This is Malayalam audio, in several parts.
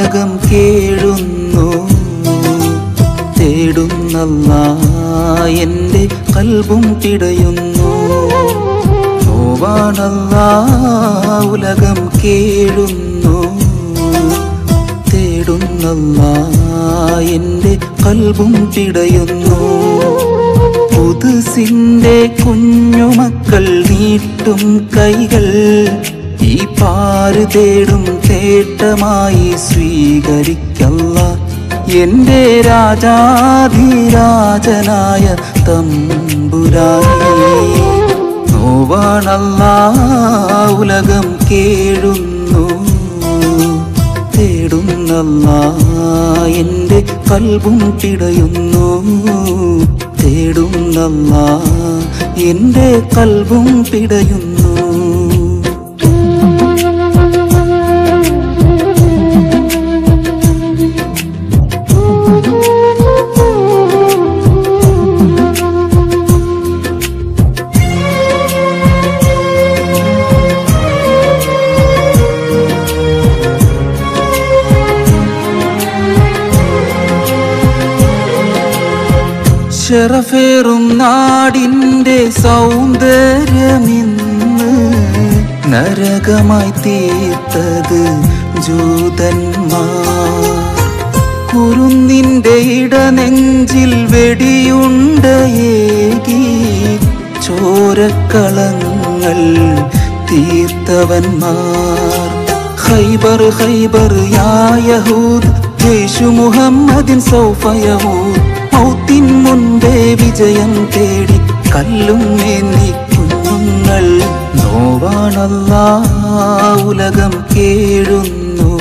ഉലകം കേഴുന്നു തേടുന്നല്ല എൻ്റെ കൽബും പിടയുന്നു നോവാണല്ല ഉലകം കേഴുന്നു തേടുന്നല്ല എൻ്റെ കൽബും പിടയുന്നു പുതുസിന്റെ കുഞ്ഞുമക്കൾ നീട്ടും കൈകൾ ഈ പാര് തേടും തേട്ടമായി സ്വീകരിക്കല്ല എന്റെ രാജാധിരാജനായ തമ്പുരാനേ നോവാണല്ല ഉലകം കേഴുന്നു തേടുന്നല്ല എൻ്റെ കൽബും പിടയുന്നു തേടുന്നല്ല എൻ്റെ കൽബും പിടയുന്നു ശറഫേറും നാടിൻ്റെ സൗന്ദര്യമിന്ന് നരകമായി തീർത്തത് ജൂതന്മാർ കുരുന്നിൻ്റെ ഇടനെഞ്ചിൽ വെടിയുണ്ടയേകി ചോരക്കളങ്ങൾ തീർത്തവന്മാർ ഖൈബർ ഖൈബർ യാ യഹൂദ് യേശു മുഹമ്മദിൻ സൗഫയഹൂദ് മൗത്തിൻ മുൻപേ വിജയം തേടി കല്ലും ഏന്തി കുഞ്ഞുങ്ങൾ നോവാണല്ല ഉലകം കേഴുന്നു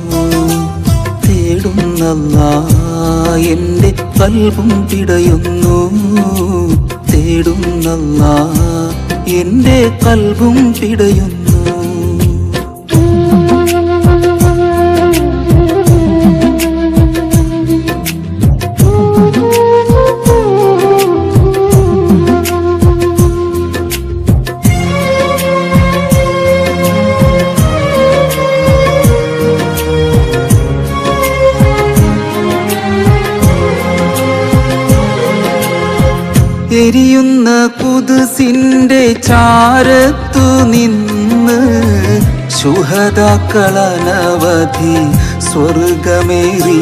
തേടുന്നല്ല എൻ്റെ കൽബും പിടയുന്നു തേടുന്നല്ല എൻ്റെ കൽബും പിടയുന്നു എരിയുന്ന കുതിസിന്റെ ചാരത്തു നിന്ന് ശുഹതാക്കളനവധി സ്വർഗമേറി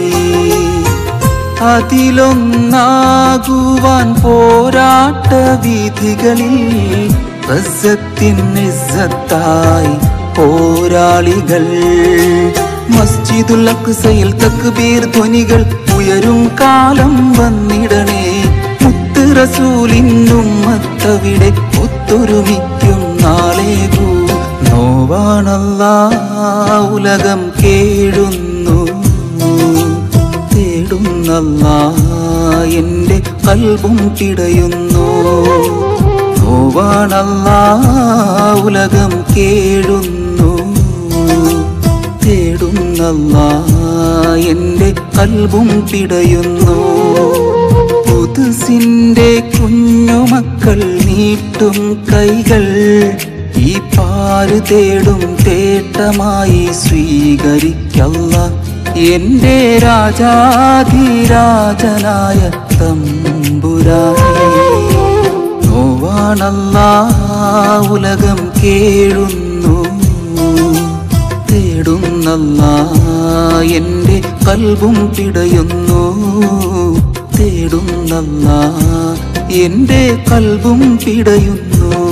അതിലൊന്നാകുവാൻ പോരാട്ട വിധികളിൽ റസത്തിൻ ഇസ്സത്തായി പോരാളികൾ മസ്ജിദുൽ അക്സയിൽ തക്ബീർ ധ്വനികൾ ഉയരും കാലം വന്നിടണേ മുത്ത് റസൂലിനും മത്തവിടെ ഒത്തൊരുമിക്കും നാളേകൂ നോവാണല്ല ഉലകം കേഴുന്നു തേടുന്നല്ല എൻ്റെ കൽബും പിടയുന്നു നോവാണല്ല ഉലകം കേഴുന്നു തേടുന്നല്ല എൻ്റെ കൽബും പിടയുന്നു പുതുസിന്റെ കുഞ്ഞുമക്കൾ നീട്ടും കൈകൾ ഈ പാല് തേടും തേട്ടമായി സ്വീകരിക്കല്ല എന്റെ രാജാധിരാജനായ തമ്പുരാനേ നോവാണല്ല ഉലകം കേഴുന്നു തേടുന്നല്ല എൻ്റെ കൽബും പിടയുന്നു തേടുന്നല്ല എൻ്റെ കൽബും പിടയുന്നു